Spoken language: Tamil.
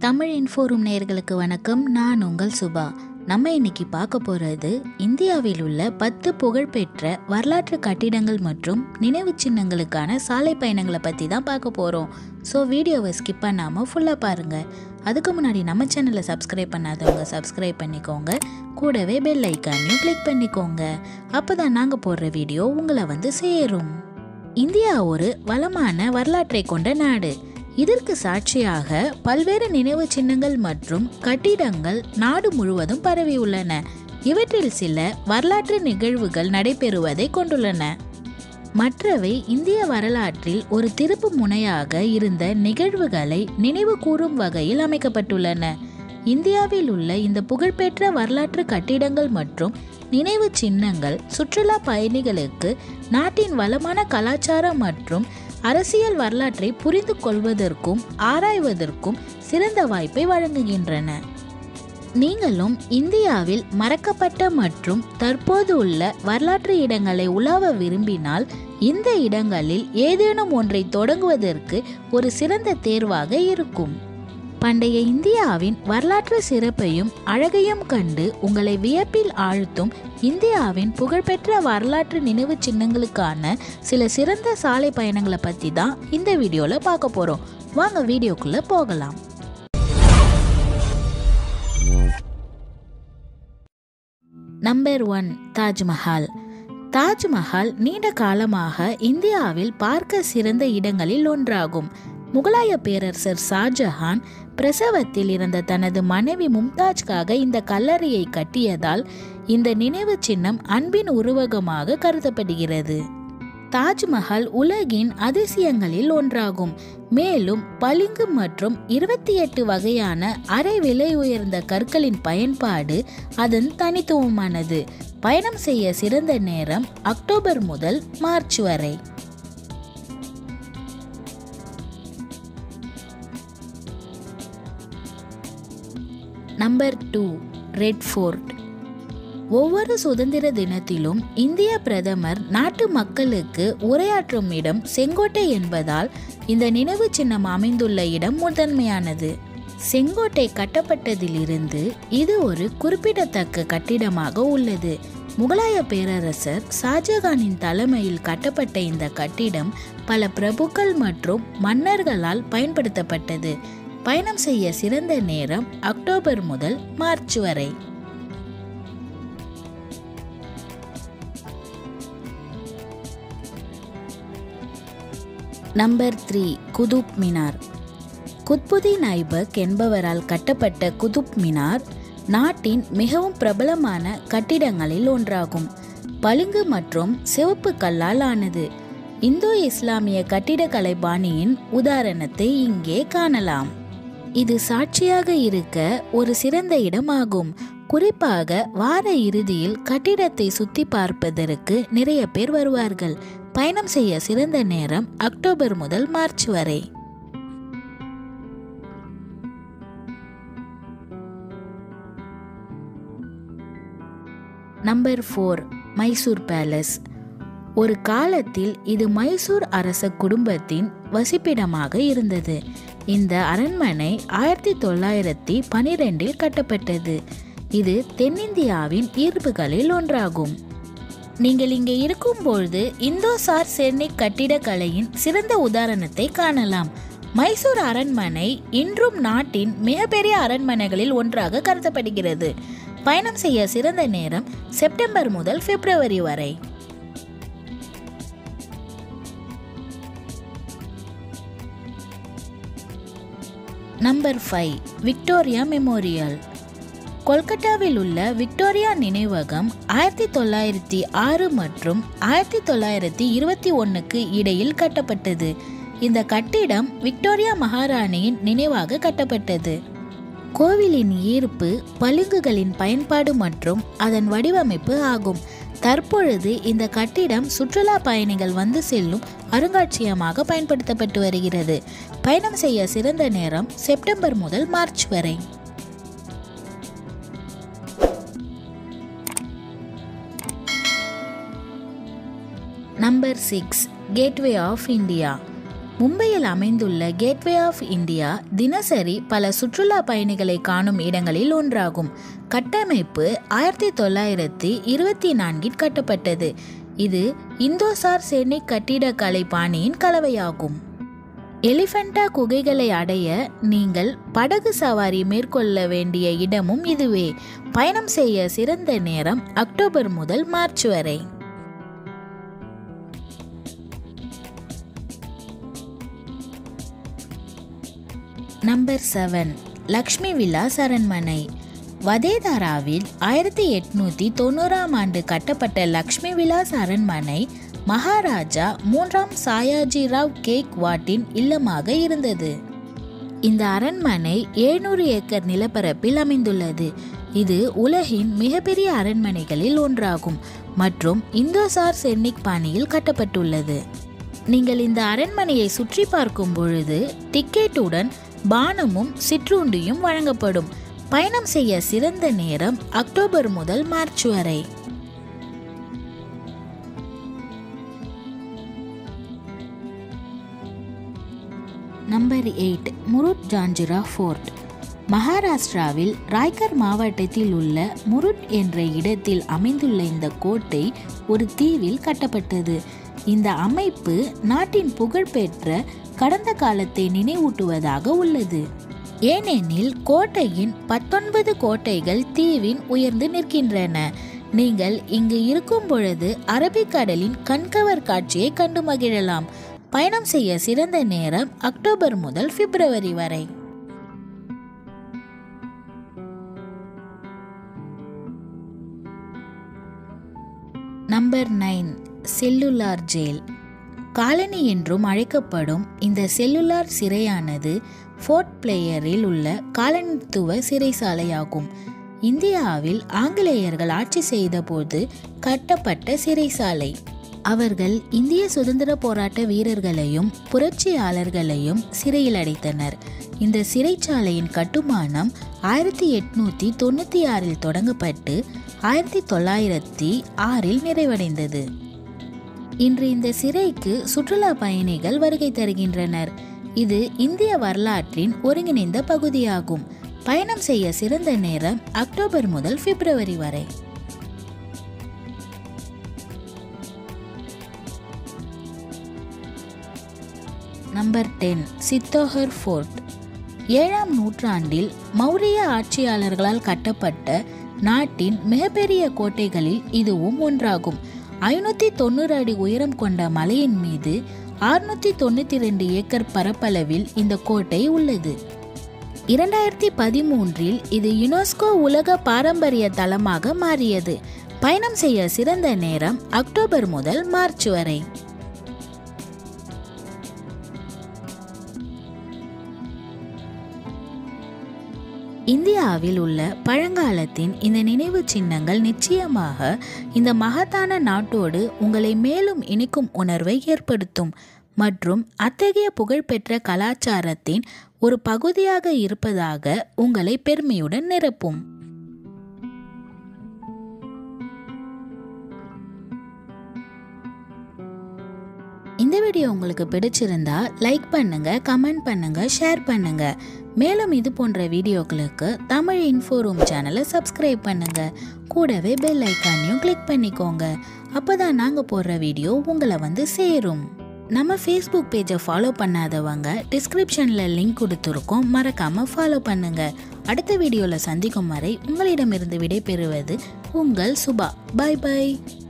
தமிழ் இன்ஃபோரும் நேயர்களுக்கு வணக்கம் நான் உங்கள் சுபா நம்ம இன்னைக்கு பார்க்க போகிறது இந்தியாவில் உள்ள பத்து புகழ்பெற்ற வரலாற்று கட்டிடங்கள் மற்றும் நினைவுச் சின்னங்களுக்கான சாலை பயணங்களை பற்றி தான் பார்க்க போகிறோம் ஸோ வீடியோவை ஸ்கிப் பண்ணாமல் ஃபுல்லாக பாருங்கள் அதுக்கு முன்னாடி நம்ம சேனலை சப்ஸ்கிரைப் பண்ணாதவங்க சப்ஸ்கிரைப் பண்ணிக்கோங்க கூடவே பெல் ஐக்கானையும் கிளிக் பண்ணிக்கோங்க அப்போ தான் நாங்கள் போடுற வீடியோ உங்களை வந்து சேரும் இந்தியா ஒரு வளமான வரலாற்றை கொண்ட நாடு இதற்கு சாட்சியாக பல்வேறு நினைவு சின்னங்கள் மற்றும் கட்டிடங்கள் நாடு முழுவதும் பரவியுள்ளன இவற்றில் சில வரலாற்று நிகழ்வுகள் நடைபெறுவதை கொண்டுள்ளன மற்றவை இந்திய வரலாற்றில் ஒரு திருப்பு முனையாக இருந்த நிகழ்வுகளை நினைவு கூறும் வகையில் அமைக்கப்பட்டுள்ளன இந்தியாவில் உள்ள இந்த புகழ்பெற்ற வரலாற்று கட்டிடங்கள் மற்றும் நினைவு சின்னங்கள் சுற்றுலா பயணிகளுக்கு நாட்டின் வளமான கலாச்சாரம் மற்றும் அரசியல் வரலாற்றை புரிந்து கொள்வதற்கும் ஆராய்வதற்கும் சிறந்த வாய்ப்பை வழங்குகின்றன நீங்களும் இந்தியாவில் மறக்கப்பட்ட மற்றும் தற்போது உள்ள வரலாற்று இடங்களை உலாவ விரும்பினால் இந்த இடங்களில் ஏதேனும் ஒன்றை தொடங்குவதற்கு ஒரு சிறந்த தேர்வாக இருக்கும் பண்டைய இந்தியாவின் வரலாற்று சிறப்பையும் அழகையும் கண்டு உங்களை வியப்பில் ஆழ்த்தும் இந்தியாவின் புகழ்பெற்ற வரலாற்று நினைவு சின்னங்களுக்கான சில சிறந்த சாலை பயணங்களை பற்றி தான் இந்த வீடியோவில் பார்க்க போகிறோம் வாங்க வீடியோக்குள்ளே போகலாம் நம்பர் ஒன் தாஜ்மஹால் தாஜ்மஹால் நீண்ட காலமாக இந்தியாவில் பார்க்க சிறந்த இடங்களில் ஒன்றாகும் முகலாய பேரரசர் ஷாஜஹான் பிரசவத்தில் இருந்த தனது மனைவி மும்தாஜ்காக இந்த கல்லறையை கட்டியதால் இந்த நினைவு சின்னம் அன்பின் உருவகமாக கருதப்படுகிறது தாஜ்மஹால் உலகின் அதிசயங்களில் ஒன்றாகும் மேலும் பளிங்கு மற்றும் இருபத்தி எட்டு வகையான அரை விலை உயர்ந்த கற்களின் பயன்பாடு அதன் தனித்துவமானது பயணம் செய்ய சிறந்த நேரம் அக்டோபர் முதல் மார்ச் வரை நம்பர் டூ ரெட் ஃபோர்ட் ஒவ்வொரு சுதந்திர தினத்திலும் இந்திய பிரதமர் நாட்டு மக்களுக்கு உரையாற்றும் இடம் செங்கோட்டை என்பதால் இந்த நினைவு சின்னம் அமைந்துள்ள இடம் முதன்மையானது செங்கோட்டை கட்டப்பட்டதிலிருந்து இது ஒரு குறிப்பிடத்தக்க கட்டிடமாக உள்ளது முகலாய பேரரசர் ஷாஜகானின் தலைமையில் கட்டப்பட்ட இந்த கட்டிடம் பல பிரபுக்கள் மற்றும் மன்னர்களால் பயன்படுத்தப்பட்டது பயணம் செய்ய சிறந்த நேரம் அக்டோபர் முதல் மார்ச் வரை நம்பர் த்ரீ குதுப் மினார் குத்புதீன் ஐபக் என்பவரால் கட்டப்பட்ட குதுப் மினார் நாட்டின் மிகவும் பிரபலமான கட்டிடங்களில் ஒன்றாகும் பளிங்கு மற்றும் சிவப்பு கல்லால் ஆனது இந்தோ இஸ்லாமிய கட்டிடக்கலை பாணியின் உதாரணத்தை இங்கே காணலாம் இது சாட்சியாக இருக்க ஒரு சிறந்த இடமாகும் குறிப்பாக வார இறுதியில் கட்டிடத்தை சுத்தி பார்ப்பதற்கு நிறைய பேர் வருவார்கள் பயணம் செய்ய சிறந்த நேரம் அக்டோபர் முதல் மார்ச் வரை நம்பர் ஃபோர் மைசூர் பேலஸ் ஒரு காலத்தில் இது மைசூர் அரச குடும்பத்தின் வசிப்பிடமாக இருந்தது இந்த அரண்மனை ஆயிரத்தி தொள்ளாயிரத்தி பனிரெண்டில் கட்டப்பட்டது இது தென்னிந்தியாவின் ஈர்ப்புகளில் ஒன்றாகும் நீங்கள் இங்கே இருக்கும்பொழுது இந்தோசார் செர்னிக் கட்டிடக்கலையின் சிறந்த உதாரணத்தை காணலாம் மைசூர் அரண்மனை இன்றும் நாட்டின் மிகப்பெரிய அரண்மனைகளில் ஒன்றாக கருதப்படுகிறது பயணம் செய்ய சிறந்த நேரம் செப்டம்பர் முதல் பிப்ரவரி வரை நம்பர் ஃபைவ் விக்டோரியா மெமோரியல் கொல்கட்டாவில் உள்ள விக்டோரியா நினைவகம் ஆயிரத்தி தொள்ளாயிரத்தி ஆறு மற்றும் ஆயிரத்தி தொள்ளாயிரத்தி இருபத்தி ஒன்றுக்கு இடையில் கட்டப்பட்டது இந்த கட்டிடம் விக்டோரியா மகாராணியின் நினைவாக கட்டப்பட்டது கோவிலின் ஈர்ப்பு பளிங்குகளின் பயன்பாடு மற்றும் அதன் வடிவமைப்பு ஆகும் தற்பொழுது இந்த கட்டிடம் சுற்றுலா பயணிகள் வந்து செல்லும் அருங்காட்சியகமாக பயன்படுத்தப்பட்டு வருகிறது பயணம் செய்ய சிறந்த நேரம் செப்டம்பர் முதல் மார்ச் வரை number six gateway of India மும்பையில் அமைந்துள்ள கேட்வே ஆஃப் இந்தியா தினசரி பல சுற்றுலா பயணிகளை காணும் இடங்களில் ஒன்றாகும் கட்டமைப்பு ஆயிரத்தி தொள்ளாயிரத்தி இருபத்தி நான்கில் கட்டப்பட்டது இது இந்தோசார் செனிக் கட்டிடக்கலை பாணியின் கலவையாகும் எலிஃபண்டா குகைகளை அடைய நீங்கள் படகு சவாரி மேற்கொள்ள வேண்டிய இடமும் இதுவே பயணம் செய்ய சிறந்த நேரம் அக்டோபர் முதல் மார்ச் வரை நம்பர் செவன் லக்ஷ்மி விலாஸ் அரண்மனை வதேதாராவில் ஆயிரத்தி எட்நூத்தி தொண்ணூறாம் ஆண்டு கட்டப்பட்ட லக்ஷ்மி விலாஸ் அரண்மனை மகாராஜா மூன்றாம் சாயாஜி ராவ் கேக் வாட்டின் இல்லமாக இருந்தது இந்த அரண்மனை எழுநூறு ஏக்கர் நிலப்பரப்பில் அமைந்துள்ளது இது உலகின் மிகப்பெரிய அரண்மனைகளில் ஒன்றாகும் மற்றும் இந்தோசார் சென்னிக் பாணியில் கட்டப்பட்டுள்ளது நீங்கள் இந்த அரண்மனையை சுற்றி பார்க்கும் பொழுது டிக்கெட்டுடன் பானமும் சிற்றுண்டியும் வழங்கப்படும் பயணம் செய்ய சிறந்த நேரம் அக்டோபர் முதல் மார்ச் வரை number eight Murud Janjira fort மகாராஷ்டிராவில் ராய்கர் மாவட்டத்தில் உள்ள முருட் என்ற இடத்தில் அமைந்துள்ள இந்த கோட்டை ஒரு தீவில் கட்டப்பட்டது இந்த அமைப்பு நாட்டின் புகழ்பெற்ற கடந்த காலத்தை நினைவூட்டுவதாக உள்ளது ஏனெனில் கோட்டையின் பத்தொன்பது கோட்டைகள் தீவின் உயர்ந்து நிற்கின்றன நீங்கள் இங்கு இருக்கும் பொழுது அரபிக்கடலின் கண்கவர் காட்சியை கண்டு மகிழலாம் பயணம் செய்ய சிறந்த நேரம் அக்டோபர் முதல் பிப்ரவரி வரை நம்பர் நைன் செல்லுலார் ஜெயில் காலனி என்றும் அழைக்கப்படும் இந்த செல்லுலார் சிறையானது ஃபோர்ட் பிளேயரில் உள்ள காலனித்துவ சிறைசாலையாகும் இந்தியாவில் ஆங்கிலேயர்கள் ஆட்சி செய்தபோது கட்டப்பட்ட சிறைசாலை அவர்கள் இந்திய சுதந்திர போராட்ட வீரர்களையும் புரட்சியாளர்களையும் சிறையில் அடைத்தனர் இந்த சிறைச்சாலையின் கட்டுமானம் ஆயிரத்தி எட்நூத்தி தொண்ணூற்றி ஆறில் தொடங்கப்பட்டு ஆயிரத்தி தொள்ளாயிரத்தி ஆறில் நிறைவடைந்தது இன்று இந்த சிறைக்கு சுற்றுலா பயணிகள் வருகை தருகின்றனர் இது இந்திய வரலாற்றின் ஒருங்கிணைந்த பகுதியாகும் பயணம் செய்ய சிறந்த நேரம் அக்டோபர் முதல் பிப்ரவரி வரை நம்பர் டென் சித்தோகர் ஃபோர்ட் ஏழாம் நூற்றாண்டில் மௌரிய ஆட்சியாளர்களால் கட்டப்பட்ட நாட்டின் மிகப்பெரிய கோட்டைகளில் இதுவும் ஒன்றாகும் ஐநூற்றி தொண்ணூறு அடி உயரம் கொண்ட மலையின் மீது அறுநூற்றி தொண்ணூற்றி ரெண்டு ஏக்கர் பரப்பளவில் இந்த கோட்டை உள்ளது இரண்டாயிரத்தி பதிமூன்றில் இது யுனெஸ்கோ உலக பாரம்பரிய தலமாக மாறியது பயணம் செய்ய சிறந்த நேரம் அக்டோபர் முதல் மார்ச் வரை இந்தியாவில் உள்ள பழங்காலத்தின் இந்த நினைவு சின்னங்கள் நிச்சயமாக இந்த மகத்தான நாட்டோடு உங்களை மேலும் இணைக்கும் உணர்வை ஏற்படுத்தும் மற்றும் அத்தகைய புகழ்பெற்ற கலாச்சாரத்தின் ஒரு பகுதியாக இருப்பதாக உங்களை பெருமையுடன் நிரப்பும் இந்த வீடியோ உங்களுக்கு பிடிச்சிருந்தா லைக் பண்ணுங்க கமெண்ட் பண்ணுங்க ஷேர் பண்ணுங்க மேலும் இது போன்ற வீடியோக்களுக்கு தமிழ் இன்ஃபோ ரூம் சேனலை சப்ஸ்கிரைப் பண்ணுங்க கூடவே பெல் ஐக்கானையும் கிளிக் பண்ணிக்கோங்க அப்பதான் நாங்க போடுற வீடியோ உங்களை வந்து சேரும் நம்ம ஃபேஸ்புக் பேஜை ஃபாலோ பண்ணாதவங்க டிஸ்கிரிப்ஷனில் லிங்க் கொடுத்துருக்கோம் மறக்காம ஃபாலோ பண்ணுங்க அடுத்த வீடியோவில் சந்திக்கும் வரை உங்களிடமிருந்து விடை பெறுவது உங்கள் சுபா பாய் பாய்